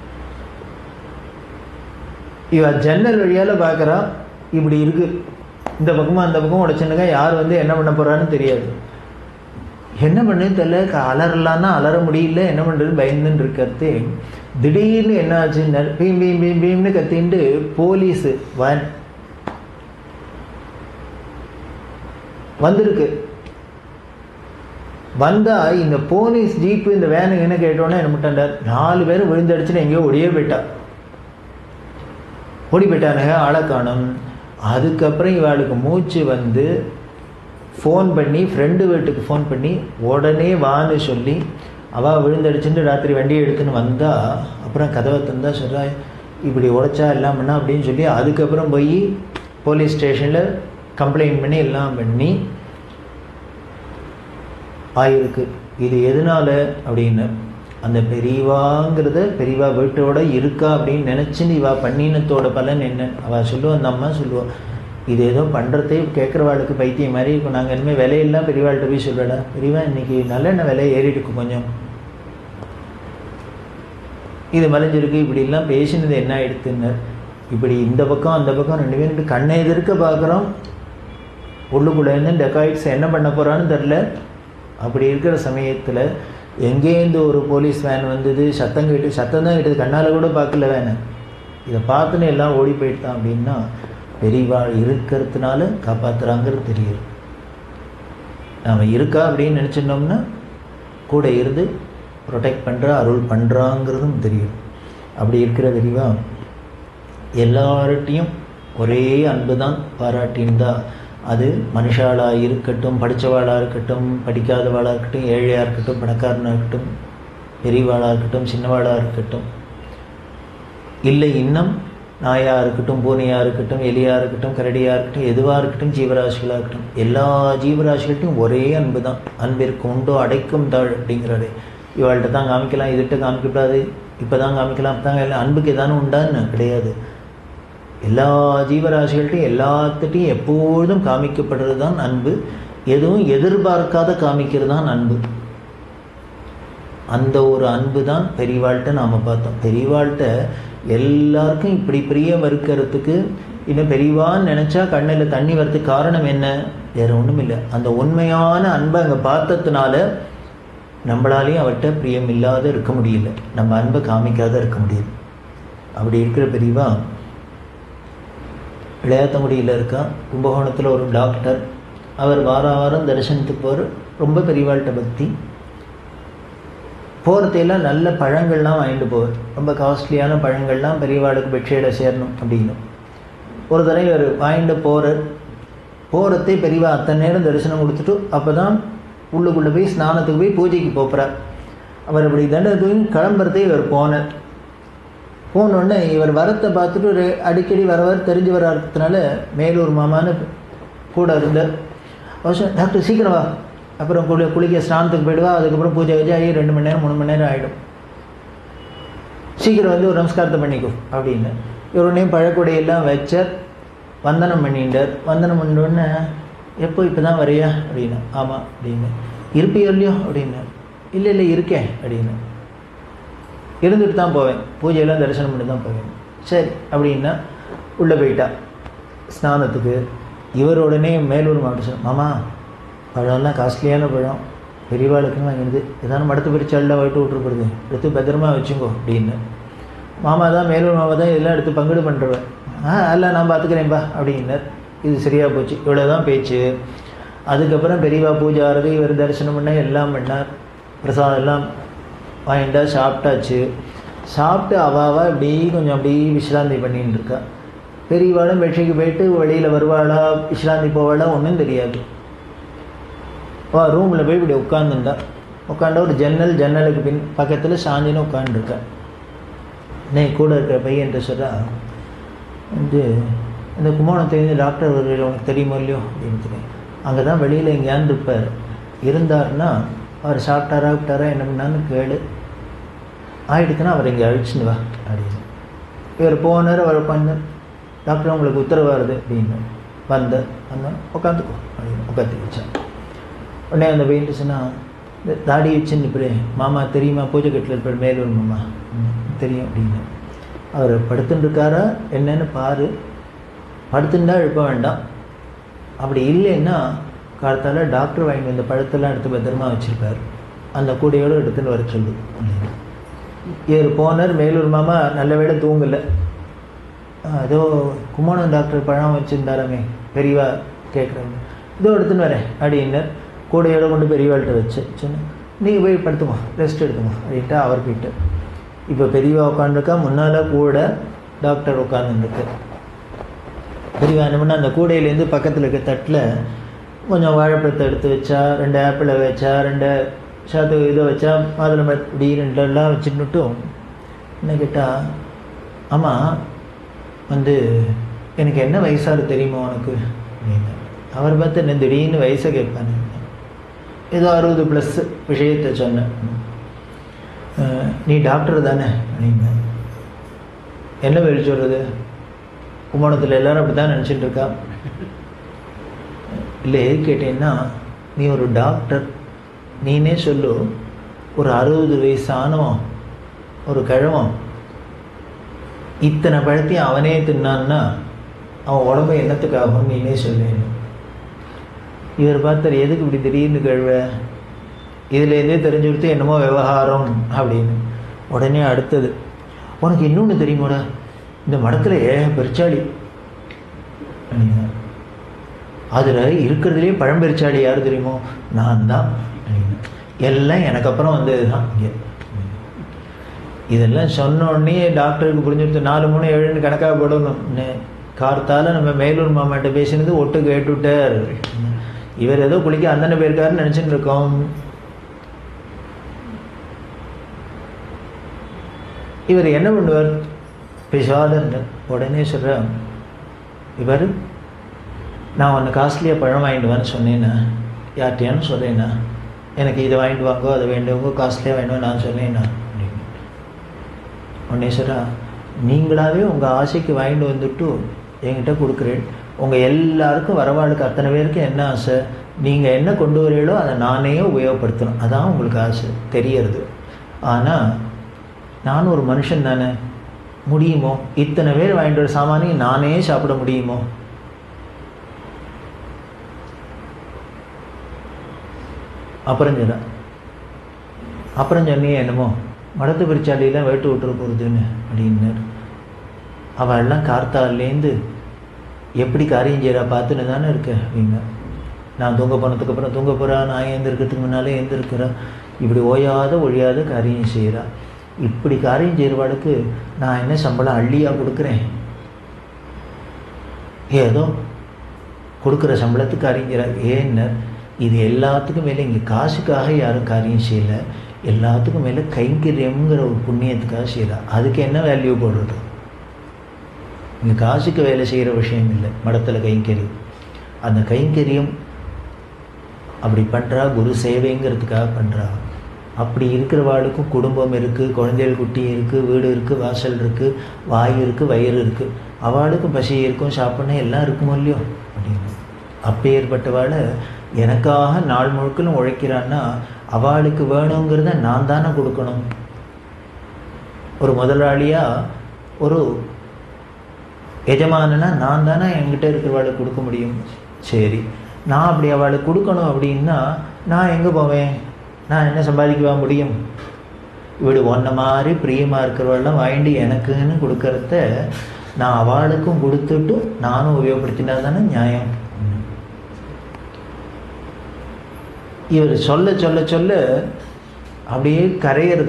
இவ ஜன்னல் வழியால் பார்க்குறா இப்படி இருக்கு இந்த பக்கமும் அந்த பக்கம் உடைச்சுனுங்க யார் வந்து என்ன பண்ண போறான்னு தெரியாது என்ன பண்ணுன்னு தெரியல க- அலறலான்னா அலற முடியல என்ன பண்ணுறது பயந்துன்னு இருக்கிறது திடீர்னு என்ன ஆச்சுன்னு பீம் பீம் பீம் பீம்னு கத்தின்ட்டு போலீஸு வன் வந்திருக்கு வந்தா இந்த போலீஸ் ஜீப்பு இந்த வேனு என்ன கேட்டோன்னே என்ன பண்ணிட்டார் நாலு பேர் விழுந்தடிச்சுன்னு எங்கேயோ ஒடியே போயிட்டா ஓடி போயிட்டானுங்க ஆளை காணும் அதுக்கப்புறம் இவாளுக்கு மூச்சு வந்து ஃபோன் பண்ணி ஃப்ரெண்டு வீட்டுக்கு ஃபோன் பண்ணி உடனே வான்னு சொல்லி அவள் விழுந்தடிச்சுட்டு ராத்திரி வண்டியை எடுத்துன்னு வந்தா அப்புறம் கதவை தந்தா சொல்கிறா இப்படி உடைச்சா எல்லாம் பண்ணா அப்படின்னு சொல்லி அதுக்கப்புறம் போய் போலீஸ் ஸ்டேஷனில் கம்ப்ளைண்ட் பண்ணி எல்லாம் பண்ணி ஆயிருக்கு இது எதனால அப்படின்னு அந்த பெரியவாங்கிறத பெரியவா வீட்டோட இருக்கா அப்படின்னு நினச்சின்னு இவா பண்ணினத்தோட பலன் என்ன அவள் சொல்லுவா அந்த அம்மா சொல்லுவா இது ஏதோ பண்ணுறதே கேட்குறவாளுக்கு பைத்தியம் மாதிரி இருக்கும் நாங்கள் இனிமேல் விலையெல்லாம் பெரியவாள்கிட்ட போய் சொல்லுவாடா பெரியவா இன்னைக்கு நல்லெண்ணெய் விலை ஏறிடுக்கு கொஞ்சம் இது மறைஞ்சிருக்கு இப்படிலாம் பேசினது என்ன ஆயிடுத்துன்னு இப்படி இந்த பக்கம் அந்த பக்கம் ரெண்டு பேரும் இப்படி கண்ணை எதிர்க்க பார்க்குறோம் உள்ளுக்குள்ளேருந்து டெக்காய்ட்ஸ் என்ன பண்ண போகிறான்னு தெரில அப்படி இருக்கிற சமயத்தில் எங்கேருந்து ஒரு போலீஸ் வேன் வந்தது சத்தம் கேட்டு சத்தம் தான் கேட்டது கண்ணால் கூட பார்க்கல வேனை இதை பார்த்துன்னு எல்லாம் ஓடி போயிட்டான் அப்படின்னா பெரியவாள் இருக்கிறதுனால காப்பாற்றுறாங்கிறது தெரியுது நாம் இருக்கா அப்படின்னு நினச்சிருந்தோம்னா கூட இருந்து ப்ரொடெக்ட் பண்ணுறா அருள் பண்ணுறாங்கிறதும் தெரியும் அப்படி இருக்கிற தெரியவா எல்லார்ட்டையும் ஒரே அன்பு தான் பாராட்டியிருந்தா அது மனுஷாளாக இருக்கட்டும் படித்தவாளாக இருக்கட்டும் படிக்காதவாளாக இருக்கட்டும் ஏழையாக இருக்கட்டும் பணக்காரனாக இருக்கட்டும் பெரியவாளாக இருக்கட்டும் சின்னவாளாக இருக்கட்டும் இல்லை இன்னும் நாயாக இருக்கட்டும் பூனையாக இருக்கட்டும் எலியாக இருக்கட்டும் கரடியாக இருக்கட்டும் எதுவாக இருக்கட்டும் ஜீவராசிகளாக இருக்கட்டும் எல்லா ஜீவராசிகள்ட்டையும் ஒரே அன்பு தான் அன்பிற்கு உண்டோ அடைக்கும் தாழ் அப்படிங்கிறாரு இவாள்கிட்ட தான் காமிக்கலாம் இதுகிட்ட காமிக்கக்கூடாது இப்போ தான் காமிக்கலாம் அப்போ தான் அன்புக்கு ஏதானு உண்டான்னு கிடையாது எல்லா ஜீவராசிகள்ட்டையும் எல்லாத்துட்டையும் எப்பொழுதும் காமிக்கப்படுறது தான் அன்பு எதுவும் எதிர்பார்க்காத காமிக்கிறது தான் அன்பு அந்த ஒரு அன்பு தான் பெரியவாள்கிட்ட நாம் பார்த்தோம் பெரியவாள்கிட்ட எல்லாருக்கும் இப்படி பிரியம் இருக்கிறதுக்கு இன்னும் பெரியவான்னு நினச்சா கண்ணில் தண்ணி வரதுக்கு காரணம் என்ன வேற ஒன்றும் இல்லை அந்த உண்மையான அன்பை அங்கே பார்த்ததுனால நம்மளாலையும் அவர்கிட்ட பிரியம் இல்லாத இருக்க முடியல நம்ம அன்பை காமிக்காத இருக்க முடியல அப்படி இருக்கிற பெரியவா இளையாத்தங்குடியில் இருக்கா கும்பகோணத்தில் ஒரு டாக்டர் அவர் வார வாரம் தரிசனத்துக்கு போகிற ரொம்ப பெரியவாள்கிட்ட பக்தி போகிறதையெல்லாம் நல்ல பழங்கள்லாம் வாங்கிட்டு போவார் ரொம்ப காஸ்ட்லியான பழங்கள்லாம் பெரியவாளுக்கு பெட்ஷேடில் சேரணும் அப்படின்னு ஒரு தடவை இவர் வாங்கிட்டு போகிறார் போகிறதே பெரியவா அத்தனை நேரம் தரிசனம் கொடுத்துட்டு அப்போ தான் உள்ளுக்குள்ளே போய் ஸ்நானத்துக்கு போய் பூஜைக்கு போகிறார் அவர் இப்படி தண்டத்துக்கு கிளம்புறதே இவர் போனார் போனோடனே இவர் வரத்தை பார்த்துட்டு ஒரு அடிக்கடி வரவர் தெரிஞ்சு வர இருக்கிறதுனால மேலூர் மாமான்னு கூட இருந்தார் அவசரம் டாக்டர் சீக்கிரம் வா அப்புறம் குளி குளிக்க ஸ்நானத்துக்கு போயிடுவா அதுக்கப்புறம் பூஜை வச்சு ஆகி ரெண்டு மணி நேரம் மூணு மணி நேரம் ஆகிடும் சீக்கிரம் வந்து ஒரு நமஸ்காரத்தை பண்ணிக்கோ அப்படின்னு இவர் உடனே பழக்குடையெல்லாம் வச்சார் வந்தனம் பண்ணிட்டார் வந்தனம் பண்ணோடனே எப்போ இப்போ தான் வரையா அப்படின்னு ஆமாம் அப்படின்னு இருப்பியோ இல்லையோ அப்படின்னு இல்லை இல்லை இருக்கேன் அப்படின்னு இருந்துட்டு தான் போவேன் பூஜையெல்லாம் தரிசனம் பண்ணி தான் போவேன் சரி அப்படின்னா உள்ளே போயிட்டா ஸ்நானத்துக்கு இவர் உடனே மேலூர் மாவட்டம் மாமா பழம்லாம் காஸ்ட்லியான பழம் பெரியவாளுக்குன்னு வாங்கிடுது ஏதாவது மடத்து பிரிச்சாலில் போயிட்டு விட்டுருப்படுது எடுத்து பத்திரமா வச்சுங்கோ அப்படின்னு மாமா தான் மேலூர் மாமா தான் இதெல்லாம் எடுத்து பங்குடு பண்ணுறவன் ஆ இல்லை நான் பார்த்துக்கிறேன்பா அப்படின்னார் இது சரியாக போச்சு இவ்வளோ தான் பேச்சு அதுக்கப்புறம் பெரியவா பூஜை ஆறுது இவர் தரிசனம் பண்ண எல்லாம் பண்ணார் பிரசாதம் எல்லாம் வாங்கிட்டா சாப்பிட்டாச்சு சாப்பிட்டு அவாவா இப்படி கொஞ்சம் அப்படி விசிராந்தி பண்ணின்னு இருக்கா பெரியவாளும் வெற்றிக்கு போயிட்டு வெளியில் வருவாளா விசிராந்தி போவாளா ஒன்றும் தெரியாது வா ரூமில் போய் இப்படி உட்காந்துருந்தா உட்காண்டா ஒரு ஜன்னல் ஜன்னலுக்கு பின் பக்கத்தில் சாஞ்சின்னு உட்காந்துருக்கா நே கூட இருக்கிற பையன்ட்ட சொல்கிறா வந்து இந்த கும்போணத்துலேருந்து டாக்டர் வருகிற உனக்கு தெரியுமோ இல்லையோ அப்படின்னு அங்கே தான் வெளியில் எங்கேயாந்து இருப்பார் இருந்தார்னா அவர் சாப்பிட்டாரா விட்டாரா என்ன பண்ணான்னு கேளு ஆயிடுச்சுன்னா அவர் இங்கே அழிச்சுன்னு வா அப்படின்னு இவர் போனார் அவர் உட்காந்து டாக்டர் உங்களுக்கு உத்தரவு வருது அப்படின்னு வந்த வந்தோம் உட்காந்துக்கோ அப்படின்னு உட்காந்து வச்சான் உடனே அந்த பெயிண்ட் சொன்னால் இந்த தாடி வச்சுன்னு இப்படி மாமா தெரியுமா பூஜை கட்டில் இருப்பார் மேலூர் மாமா ம், தெரியும் அப்படின்னு அவர் படுத்துட்டு இருக்காரா என்னன்னு பாரு படுத்துட்டா எழுப்ப வேண்டாம் அப்படி இல்லைன்னா காலத்தால் டாக்டர் வாங்கி வந்த பழத்தெல்லாம் எடுத்து பத்திரமா வச்சுருப்பார் அந்த கூடையோடு எடுத்துன்னு வர சொல்லு அப்படின்னு இவர் போனார் மேலூர் மாமா நல்ல வேளை தூங்கலை ஏதோ குமாரன் டாக்டர் பழம் வச்சுருந்தாராமே பெரியவா கேட்குறாங்க இதோ எடுத்துன்னு வரேன் அப்படின்னு கூடையோட கொண்டு பெரியவாள்கிட்ட வச்சு சொன்னேன் நீங்கள் போய் படுத்துமா ரெஸ்ட் எடுத்துமா அப்படின்ட்டு அவர் போயிட்டு இப்போ பெரியவா உட்காந்துருக்கா முன்னால் கூட டாக்டர் உட்காந்துருக்கு பெரியவா என்ன பண்ணா அந்த கூடையிலேருந்து பக்கத்தில் இருக்க தட்டில் கொஞ்சம் வாழைப்பழத்தை எடுத்து வச்சா ரெண்டு ஆப்பிளை வச்சா ரெண்டு சாத்து இதை வச்சா மாதுளை இப்படி ரெண்டெல்லாம் வச்சுன்னுட்டும் என்ன கேட்டால் ஆமாம் வந்து எனக்கு என்ன வயசாரு தெரியுமா உனக்கு அப்படின்னு அவர் பார்த்து என்ன திடீர்னு வயசை கேட்பானு ஏதோ அறுபது ப்ளஸ் விஷயத்தை சொன்னேன் அஹ், நீ டாக்டர் தானே அப்படின்னு என்ன வெளி சொல்கிறது கும்பகோணத்தில் எல்லாரும் அப்படி தான் நினச்சிட்டு இருக்கா இல்லை எது கேட்டீங்கன்னா நீ ஒரு டாக்டர் நீனே சொல்லு ஒரு அறுபது வயசு ஆனவன் ஒரு கிழவன் இத்தனை பழத்தையும் அவனே தின்னான்னா அவன் உடம்பு என்னத்துக்கு ஆகும் நீனே சொல்லேன் இவர் பார்த்தார் எதுக்கு இப்படி திடீர்னு கழுவ இதுலேருந்தே தெரிஞ்சு கொடுத்து என்னமோ விவகாரம் அப்படின்னு உடனே அடுத்தது உனக்கு இன்னொன்று தெரியுமாடா இந்த மடத்தில் ஏன் பெருச்சாளி அப்படின்னார். அதில் இருக்கிறதுலே பழம்பெருச்சாளி யார் தெரியுமோ நான் தான் அப்படின்னு. எல்லாம் எனக்கு அப்புறம் வந்தது தான் இங்கே இதெல்லாம் சொன்ன உடனே டாக்டருக்கு புரிஞ்சுடுத்து நாலு மூணு ஏழுன்னு கணக்காக போடணும் நே- கார்த்தால நம்ம மேலூர் மாமாட்ட பேசினது ஒட்டு கேட்டுவிட்டார் இவர் ஏதோ குளிக்க அந்தன போயிருக்காருன்னு நினச்சிட்டு இருக்கோம் இவர் என்ன பண்ணுவார் பேசாதன்னு உடனே சொல்கிறார் இவர் நான் ஒன்று காஸ்ட்லியாக பழம் வாங்கிட்டு வான்னு சொன்னேன்னா யார்கிட்டயான்னு சொல்கிறேன்னா எனக்கு இதை வாங்கிட்டு வாங்கோ அதை வேண்டுவோ காஸ்ட்லியாக வேணும் நான் சொன்னேன்னா அப்படின்னு உடனே சொல்கிறா நீங்களாவே உங்கள் ஆசைக்கு வாங்கிட்டு வந்துட்டு என்கிட்ட கொடுக்குறேன் உங்கள் எல்லாருக்கும் வரவாளுக்கு அத்தனை பேருக்கு என்ன ஆசை நீங்கள் என்ன கொண்டு வரீங்களோ அதை நானே உபயோகப்படுத்தணும் அதான் உங்களுக்கு ஆசை தெரியறது ஆனால் நானும் ஒரு மனுஷன் தானே முடியுமோ இத்தனை பேர் வாங்கிட்டு வர சாமானையும் நானே சாப்பிட முடியுமோ அப்புறம் சொன்னா அப்புறம் சொன்னியே என்னமோ மடத்து பிரிச்சாலியெல்லாம் வேட்டு விட்டுற போகிறதுன்னு அப்படின்னாரு அவள் எல்லாம் கார்த்தாலேருந்து எப்படி காரியம் செய்கிறா பார்த்துன்னு தானே இருக்க அப்படிங்க நான் தூங்க போனதுக்கு அப்புறம் தூங்க போகிறா நான் எழுந்திருக்கிறதுக்கு முன்னாலே எழுந்திருக்கிறா இப்படி ஓயாத ஒழியாத காரியம் செய்கிறா இப்படி காரியம் செய்கிறவாளுக்கு நான் என்ன சம்பளம் அள்ளியாக கொடுக்குறேன் ஏதோ கொடுக்குற சம்பளத்துக்கு காரியம் செய்கிறார் ஏன்னர் இது எல்லாத்துக்கும் மேலே இங்கே காசுக்காக யாரும் காரியம் செய்யலை எல்லாத்துக்கும் மேலே கைங்கரியம்ங்கிற ஒரு புண்ணியத்துக்காக செய்கிறா அதுக்கு என்ன வேல்யூ போடுறது இங்கே காசுக்கு வேலை செய்கிற விஷயம் இல்லை மடத்தில் கைங்கரியம் அந்த கைங்கரியம் அப்படி பண்ணுறா குரு சேவைங்கிறதுக்காக பண்ணுறா அப்படி இருக்கிறவாளுக்கும் குடும்பம் இருக்குது குழந்தைகள் குட்டி இருக்குது வீடு இருக்குது வாசல் இருக்குது வாய் இருக்குது வயிறு இருக்குது அவளுக்கும் பசி இருக்கும் சாப்பிட்ணும் எல்லாம் இருக்குமோ இல்லையோ அப்படின்னு அப்பேற்பட்டவாளை எனக்காக நாள் முழுக்கலும் உழைக்கிறான்னா அவளுக்கு வேணுங்கிறத நான் தானே கொடுக்கணும் ஒரு முதலாளியாக ஒரு எஜமானனா நான் தானே என்கிட்ட இருக்கிறவாளுக்கு கொடுக்க முடியும் சரி நான் அப்படி அவளுக்கு கொடுக்கணும் அப்படின்னா நான் எங்கே போவேன் நான் என்ன சம்பாதிக்கவா முடியும் இவடு ஒன்றை மாதிரி பிரியமாக இருக்கிறவெல்லாம் வாங்கிட்டு எனக்குன்னு கொடுக்கறத நான் அவளுக்கும் கொடுத்துட்டு நானும் உபயோகப்படுத்தினா தானே நியாயம் இவர் சொல்ல சொல்ல சொல்ல அப்படியே கரையிறது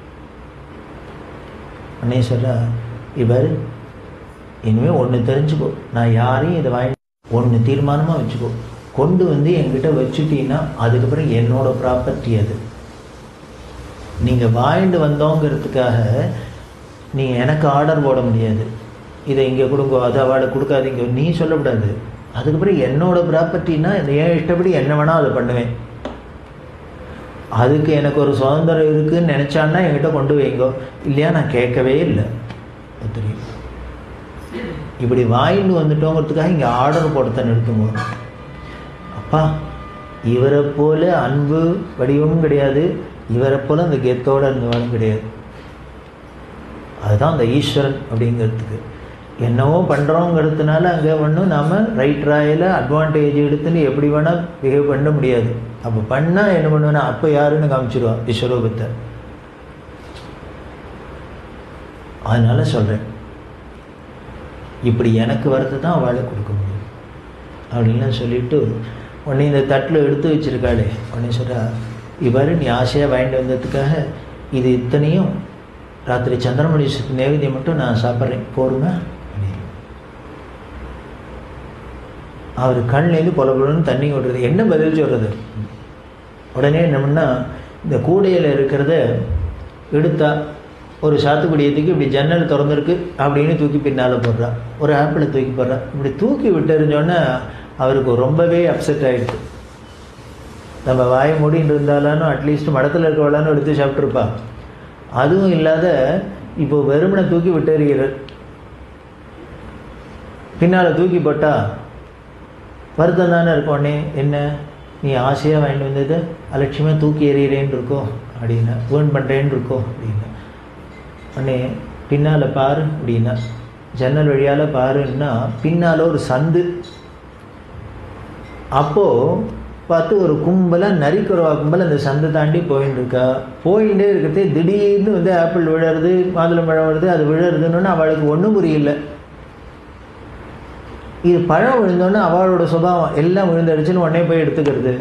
அண்ணே சொல்ல இவர் இனிமேல் ஒன்று தெரிஞ்சுக்கோ நான் யாரையும் இதை வாங்கி ஒன்று தீர்மானமாக வச்சுக்கோ கொண்டு வந்து என்கிட்ட வச்சுட்டீங்கன்னா அதுக்கப்புறம் என்னோட ப்ராப்பர்ட்டி அது நீங்கள் வாங்கிட்டு வந்தோங்கிறதுக்காக நீங்கள் எனக்கு ஆர்டர் போட முடியாது இதை இங்கே கொடுங்க அதை அவளை கொடுக்காதீங்க நீ சொல்லக்கூடாது அதுக்கப்புறம் என்னோட ப்ராப்பர்ட்டின்னா என் இஷ்டப்படி என்ன வேணால் அதை பண்ணுவேன் அதுக்கு எனக்கு ஒரு சுதந்திரம் இருக்குன்னு நினச்சான்னா என்கிட்ட கொண்டு வைங்கோ இல்லையா நான் கேட்கவே இல்லை தெரியும் இப்படி வாங்கிட்டு வந்துட்டோங்கிறதுக்காக இங்கே ஆர்டர் போடத்தை நிறுத்துங்க அப்பா இவரை போல அன்பு வடிவமும் கிடையாது இவரை போல அந்த கெத்தோட இருந்தவாலும் கிடையாது அதுதான் அந்த ஈஸ்வரன் அப்படிங்கிறதுக்கு என்னவோ பண்ணுறோங்கிறதுனால அங்கே ஒன்றும் நாம் ரைட் ராயில் அட்வான்டேஜ் எடுத்துன்னு எப்படி வேணால் பிஹேவ் பண்ண முடியாது அப்போ பண்ணால் என்ன பண்ணுவேன்னா அப்போ யாருன்னு காமிச்சிடுவான் விஸ்வரூபத்தை அதனால சொல்கிறேன் இப்படி எனக்கு வரது தான் அவளுக்கு கொடுக்க முடியும் அப்படின்லாம் சொல்லிட்டு உடனே இந்த தட்டில் எடுத்து வச்சிருக்காளே உடனே சொல்கிறா இவ்வாறு நீ ஆசையாக வாங்கிட்டு வந்ததுக்காக இது இத்தனையும் ராத்திரி சந்திரமணி நேவேதியம் மட்டும் நான் சாப்பிட்றேன் போருங்க அப்படின்னு. அவர் கண்லேருந்து பொல பொலன்னு தண்ணி ஓடுறது என்ன பதில் சொல்கிறது உடனே என்ன பண்ணா இந்த கூடையில் இருக்கிறத எடுத்தா ஒரு சாத்துக்குடியத்துக்கு இப்படி ஜன்னல் திறந்துருக்கு அப்படின்னு தூக்கி பின்னால் போடுறா ஒரு ஆப்பிளை தூக்கி போடுறா இப்படி தூக்கி விட்டுருந்தோன்னே அவருக்கு ரொம்பவே அப்செட் ஆகிடுது நம்ம வாய் மூடின்னு இருந்தாலும் அட்லீஸ்ட் மடத்தில் இருக்கவளான்னு எடுத்து சாப்பிட்ருப்பா அதுவும் இல்லாத இப்போ வெறுமனை தூக்கி விட்டுறிகிறார் பின்னால் தூக்கி போட்டா வருத்தம் தானே இருக்கும் உடனே என்ன நீ ஆசையாக வாங்கிட்டு வந்தது அலட்சியமாக தூக்கி எறிகிறேன்னு இருக்கோ அப்படின்னா வேர்ன் பண்ணுறேன்னு இருக்கோ அப்படின்னா உடனே பின்னால் பாரு அப்படின்னா ஜன்னல் வழியால் பாருன்னா பின்னால் ஒரு சந்து அப்போது பார்த்து ஒரு கும்பலாக நரிக்குறவா கும்பல் அந்த சந்தை தாண்டி போயின்னு இருக்கா போயிட்டே இருக்கிறதே திடீர்னு வந்து ஆப்பிள் விழறது மாதுளம்பழம் வருது அது விழறதுன்னு அவளுக்கு ஒன்றும் புரியல இது பழம் விழுந்தோன்னே அவளோட சுபாவம் எல்லாம் விழுந்தடிச்சுன்னு உடனே போய் எடுத்துக்கிறது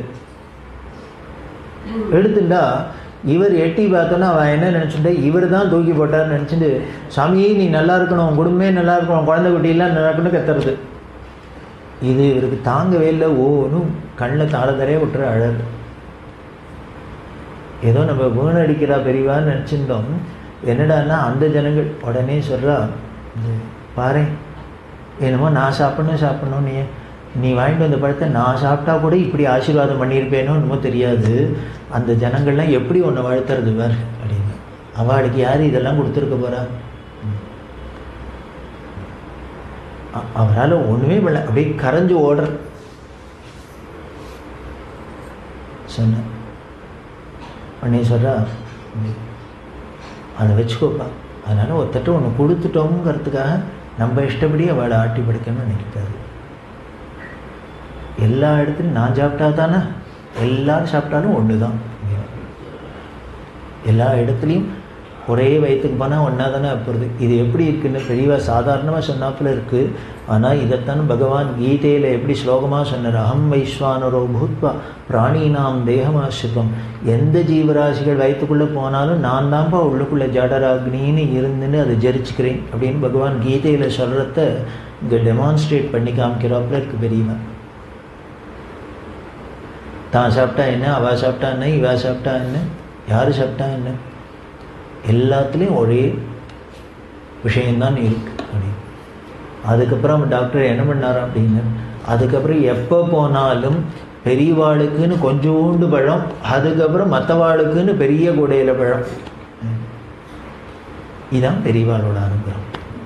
எடுத்துட்டா இவர் எட்டி பார்த்தோன்னா அவன் என்ன நினச்சிட்டு இவர் தான் தூக்கி போட்டார்னு நினச்சிட்டு சாமியே நீ நல்லா இருக்கணும் உன் குடும்பமே நல்லா இருக்கணும் குழந்தை குட்டியெல்லாம் நல்லா இருக்கணும் கத்துறது இது இவருக்கு தாங்கவே இல்லை ஓனும் கண்ணில் தாளதரையே விட்டுற அழகு ஏதோ நம்ம வீணடிக்கிறா பெரியவான்னு நினச்சிருந்தோம் என்னடான்னா அந்த ஜனங்கள் உடனே சொல்கிறா பாரு என்னமோ நான் சாப்பிடணும் சாப்பிடணும் நீ நீ வாங்கிட்டு வந்த பழத்தை நான் சாப்பிட்டா கூட இப்படி ஆசீர்வாதம் பண்ணியிருப்பேனோ என்னமோ தெரியாது அந்த ஜனங்கள்லாம் எப்படி உன்னை வாழ்த்துறது வேறு அப்படின்னு அவளுக்கு யார் இதெல்லாம் கொடுத்துருக்க போகிறா அவரால் ஒன்றுமே பண்ணல அப்படியே கரைஞ்சு ஓடுற சொன்ன உடனே சொல்கிறா அதை வச்சுக்கோப்பா அதனால் ஒரு தட்டு ஒன்று கொடுத்துட்டோங்கிறதுக்காக நம்ம இஷ்டப்படி அவளை ஆட்டி படுக்கணும்னு நினைக்காது எல்லா இடத்துலையும் நான் சாப்பிட்டா தானே எல்லாரும் சாப்பிட்டாலும் ஒன்று தான் எல்லா இடத்துலையும் ஒரே வயிற்றுக்கு போனால் ஒன்றா தானே போகிறது இது எப்படி இருக்குன்னு பெரியவா சாதாரணமாக சொன்னாப்புல இருக்குது ஆனால் இதைத்தான் பகவான் கீதையில் எப்படி ஸ்லோகமாக சொன்னார் அகம் வைஸ்வானரோ பூத்வா பிராணினாம் தேகமாசிரிதம் எந்த ஜீவராசிகள் வயிற்றுக்குள்ளே போனாலும் நான் தான்ப்பா உள்ளுக்குள்ளே ஜடராக்னின்னு இருந்துன்னு அதை ஜரிச்சுக்கிறேன் அப்படின்னு பகவான் கீதையில் சொல்கிறத இங்கே டெமான்ஸ்ட்ரேட் பண்ணி காமிக்கிறாப்புல இருக்குது பெரியவன் தான் சாப்பிட்டா என்ன அவள் சாப்பிட்டா என்ன இவா சாப்பிட்டா என்ன யார் சாப்பிட்டா என்ன எல்லாத்துலேயும் ஒரே விஷயந்தான் இருக்கு அப்படின்னு அதுக்கப்புறம் டாக்டர் என்ன பண்ணார் அப்படின்னு அதுக்கப்புறம் எப்போ போனாலும் பெரியவாளுக்குன்னு கொஞ்சோண்டு பழம் அதுக்கப்புறம் மற்றவாளுக்குன்னு பெரிய கூடையில் பழம் இதுதான் பெரியவாளோட அனுகிரகம்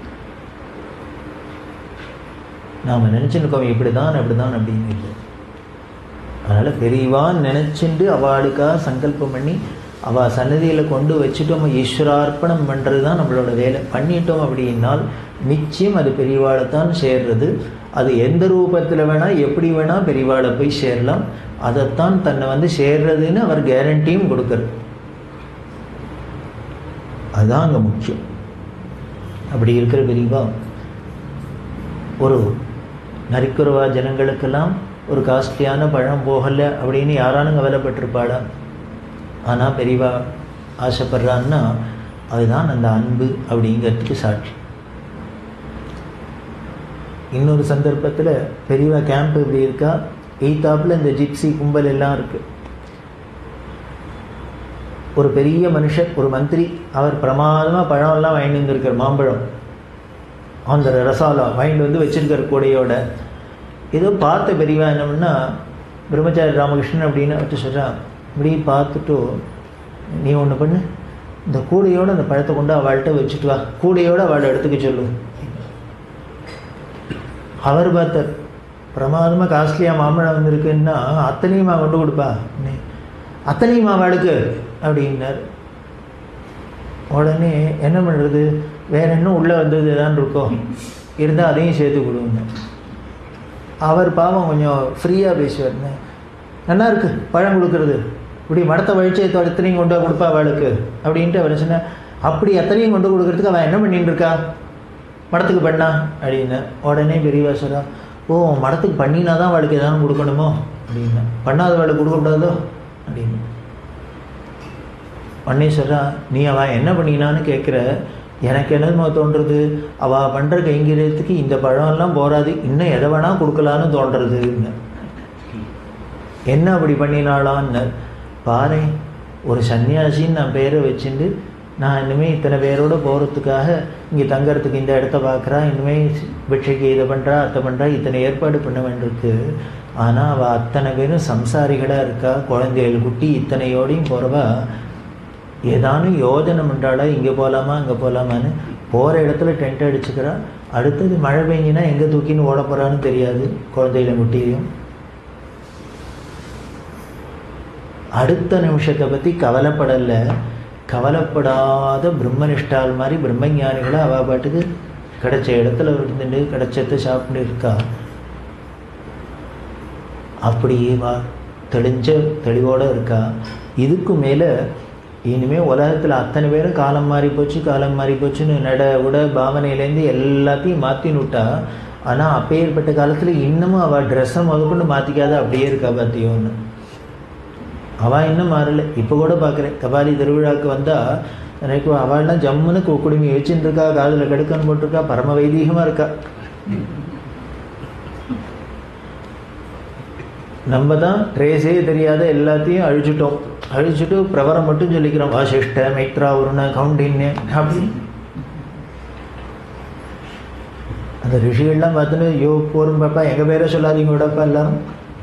நாம் நினச்சிருக்கோம் இப்படி தான் அப்படி தான் அப்படின்னு இல்லை அதனால் பெரியவான்னு நினச்சிண்டு அவளுக்காக சங்கல்பம் பண்ணி அவள் சன்னதியில் கொண்டு வச்சுட்டோம் ஈஸ்வரார்ப்பணம் பண்ணுறது தான் நம்மளோட வேலை பண்ணிட்டோம் அப்படின்னால் நிச்சயம் அது பெரியவாளை தான் சேர்றது அது எந்த ரூபத்தில் வேணால் எப்படி வேணால் பெரியவாளை போய் சேரலாம் அதைத்தான் தன்னை வந்து சேர்றதுன்னு அவர் கேரண்டியும் கொடுக்குறது அதுதான் அங்கே முக்கியம் அப்படி இருக்கிற பெரியவா ஒரு நரிக்குறவா ஜனங்களுக்கெல்லாம் ஒரு காஸ்ட்லியான பழம் போகலை அப்படின்னு யாரானும் கவலைப்பட்டிருப்பாளா ஆனால் பெரியவா ஆசைப்படுறான்னா அதுதான் அந்த அன்பு அப்படிங்கிறதுக்கு சாட்சி இன்னொரு சந்தர்ப்பத்தில் பெரியவா கேம்ப் இப்படி இருக்கா எய்த்தாப்பில் இந்த ஜிப்சி கும்பல் எல்லாம் இருக்குது ஒரு பெரிய மனுஷர் ஒரு மந்திரி அவர் பிரமாதமாக பழம்லாம் வாங்கிட்டு வந்திருக்கார் மாம்பழம் அந்த ரசாலா வாங்கிட்டு வந்து வச்சிருக்கார் கூடையோட ஏதோ பார்த்த பெரியவா என்ன பண்ணா பிரம்மச்சாரி ராமகிருஷ்ணன் அப்படின்னு அவர்கிட்ட சொல்கிறான் இப்படி பார்த்துட்டு நீ ஒன்று பண்ணு இந்த கூடையோடு அந்த பழத்தை கொண்டு அவள்கிட்ட வச்சுட்டு வா கூடையோடு அவளை எடுத்துக்க சொல்லு அவர் பார்த்தார் பிரமாதமாக காஸ்ட்லியாக மாம்பழம் வந்திருக்குன்னா அத்தனையுமா கொண்டு கொடுப்பா அத்தனையுமா அவளுக்கு அப்படின்னார் உடனே என்ன பண்ணுறது வேற என்ன உள்ளே வந்தது தான் இருக்கோம் இருந்தால் அதையும் சேர்த்து கொடுங்க அவர் பாவம் கொஞ்சம் ஃப்ரீயாக பேசுவார்ங்க நல்லா இருக்கு பழம் கொடுக்கறது இப்படி மடத்தை வழிச்சு எத்தனையும் கொண்டு வா கொடுப்பா அவளுக்கு அப்படின்ட்டு அவர் சொன்னார் அப்படி எத்தனையும் கொண்டு கொடுக்கறதுக்கு அவன் என்ன பண்ணிட்டு இருக்கா மடத்துக்கு பண்ணா அப்படின்னு உடனே பெரியவா சொல்றா ஓ மடத்துக்கு பண்ணினா தான் அவளுக்கு எதாவது கொடுக்கணுமோ அப்படின்னு பண்ணாத அவளுக்கு கொடுக்கக்கூடாதோ அப்படின்னு உடனே சொல்றா நீ அவன் என்ன பண்ணினான்னு கேட்குற எனக்கு என்னமோ தோன்றுறது அவள் பண்ணுற கைங்கரியத்துக்கு இந்த பழம்லாம் போராது இன்னும் எதை வேணால் கொடுக்கலான்னு தோன்றுறதுன்னு என்ன அப்படி பண்ணினாளான்னு பாரு ஒரு சன்னியாசின்னு நான் பேரை வச்சுட்டு நான் இனிமேல் இத்தனை பேரோட போகிறதுக்காக இங்கே தங்கறதுக்கு இந்த இடத்த பார்க்குறா இனிமேல் பிட்சைக்கு இதை பண்ணுறா அத்தை பண்ணுறா இத்தனை ஏற்பாடு பண்ண வேண்டியிருக்கு ஆனால் அவள் அத்தனை பேரும் சம்சாரிகளாக இருக்கா குழந்தைகள் குட்டி இத்தனையோடையும் போகிறவா ஏதானும் யோஜனை பண்ணுறாளா இங்கே போகலாமா அங்கே போகலாமான்னு போகிற இடத்துல டென்ட் அடிச்சுக்கிறா அடுத்தது மழை பெஞ்சினா எங்கே தூக்கின்னு ஓட போகிறான்னு தெரியாது குழந்தைகளை முட்டியும் அடுத்த நிமிஷத்தை பற்றி கவலைப்படலை கவலைப்படாத பிரம்மனிஷ்டால் மாதிரி பிரம்மஞானிகளை அவள் பாட்டுக்கு கிடைச்ச இடத்துல இருந்துட்டு கிடைச்சத சாப்பிட்டு இருக்கா அப்படியே வா தெளிஞ்ச தெளிவோடு இருக்கா இதுக்கு மேலே இனிமேல் உலகத்தில் அத்தனை பேரும் காலம் மாறி போச்சு காலம் மாறி போச்சுன்னு நட உட பாவனையிலேருந்து எல்லாத்தையும் மாற்றின்னு விட்டா ஆனால் அப்பேற்பட்ட காலத்தில் இன்னமும் அவள் ட்ரெஸ்ஸை முதற்கொண்டு மாற்றிக்காத அப்படியே இருக்கா பார்த்தியோன்னு அவள் இன்னும் மாறல இப்போ கூட பார்க்குறேன் கபாலி திருவிழாவுக்கு வந்தால் எனக்கு அவள்லாம் ஜம்முன்னு குடுமி வச்சுட்டு இருக்கா காதில் கடுக்கன்னு போட்டிருக்கா பரம வைதீகமாக இருக்கா நம்ம தான் ட்ரேஸே தெரியாத எல்லாத்தையும் அழிச்சிட்டோம் அழிச்சிட்டு பிரவரம் மட்டும் சொல்லிக்கிறோம் வாசிஷ்ட மைத்ரா உருண கவுண்டின்னு அப்படி அந்த ரிஷிகள்லாம் பார்த்துன்னு யோ போரும் பாப்பா எங்கள் பேரை சொல்லாதீங்க விடப்பா எல்லாரும்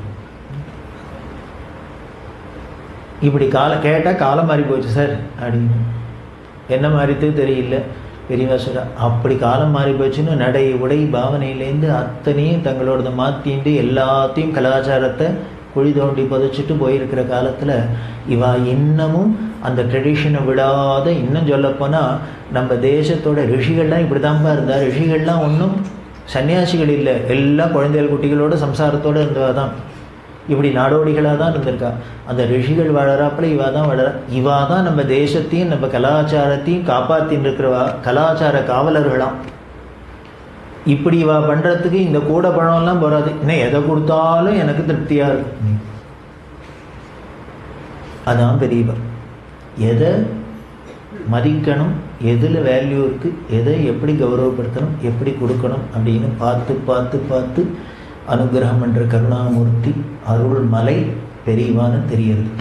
இப்படி காலம் கேட்டால் காலம் மாறி போச்சு சார் அப்படின்னு என்ன மாறித்து தெரியல பெரியவா சொல்ற அப்படி காலம் மாறி போச்சுன்னு நடை உடை பாவனையிலேருந்து அத்தனையும் தங்களோடத மாற்றிண்டு எல்லாத்தையும் கலாச்சாரத்தை குழி தோண்டி புதைச்சிட்டு போயிருக்கிற காலத்தில் இவா இன்னமும் அந்த ட்ரெடிஷனை விடாத இன்னும் சொல்லப்போனால் நம்ம தேசத்தோட ரிஷிகள்லாம் இப்படி தான்ப்பா இருந்தா ரிஷிகள்லாம் ஒன்றும் சன்னியாசிகள் இல்லை எல்லாம் குழந்தைகள் குட்டிகளோட சம்சாரத்தோடு இருந்தவா தான் இப்படி நாடோடிகளாக தான் இருந்திருக்கா அந்த ரிஷிகள் வாழறாப்புல இவா தான் வாழறா இவா தான் நம்ம தேசத்தையும் நம்ம கலாச்சாரத்தையும் காப்பாற்றின்னு இருக்கிறவா கலாச்சார காவலர்களாம் இப்படி இவா பண்ணுறதுக்கு இந்த கூட பழம்லாம் போகாது இன்னும் எதை கொடுத்தாலும் எனக்கு திருப்தியாக இருக்கும் அதான் பெரியவா எதை மதிக்கணும் எதில் வேல்யூ இருக்குது எதை எப்படி கௌரவப்படுத்தணும் எப்படி கொடுக்கணும் அப்படின்னு பார்த்து பார்த்து பார்த்து அனுகிரகம் என்ற கருணாமூர்த்தி அருள்மலை பெரியவான்னு தெரியுது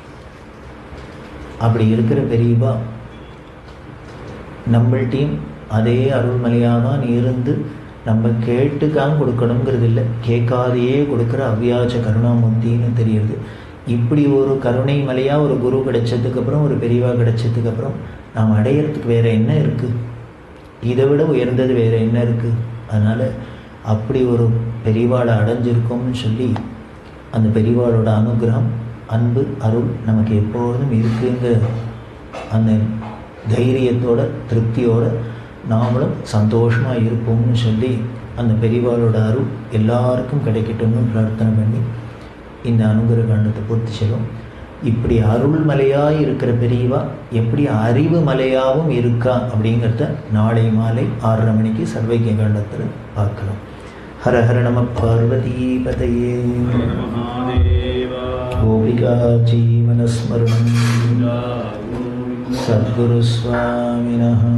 அப்படி இருக்கிற பெரியவா நம்மள்டையும் அதே அருள்மலையாக தான் இருந்து நம்ம கேட்டுக்காம கொடுக்கணுங்கிறது இல்லை கேட்காதையே கொடுக்குற அவ்வியாச்ச கருணாமூர்த்தின்னு தெரியுது இப்படி ஒரு கருணை மலையாக ஒரு குரு கிடைச்சதுக்கப்புறம் ஒரு பெரியவா கிடைச்சதுக்கப்புறம் நாம் அடையிறதுக்கு வேறு என்ன இருக்குது இதை விட உயர்ந்தது வேறு என்ன இருக்குது அதனால் அப்படி ஒரு பெரியவாளை அடைஞ்சிருக்கோம்னு சொல்லி அந்த பெரியவாளோட அனுகிரகம் அன்பு அருள் நமக்கு எப்போதும் இருக்குங்கிற அந்த தைரியத்தோட திருப்தியோட நாமளும் சந்தோஷமாக இருப்போம்னு சொல்லி அந்த பெரியவாளோட அருள் எல்லாருக்கும் கிடைக்கட்டும்னு பிரார்த்தனை பண்ணி இந்த அனுகிரக காண்டத்தை பூர்த்தி செய்வோம் இப்படி அருள் மலையாக இருக்கிற பெரியவா எப்படி அறிவு மலையாகவும் இருக்கா அப்படிங்கிறத நாளை மாலை ஆறரை மணிக்கு சர்வைக்கிய காண்டத்தில் பார்க்கலாம் ஹர ஹர நம பார்வதி பதையே கோபிகா ஜீவனஸ்மரணம் சத்குருஸ்வாமினः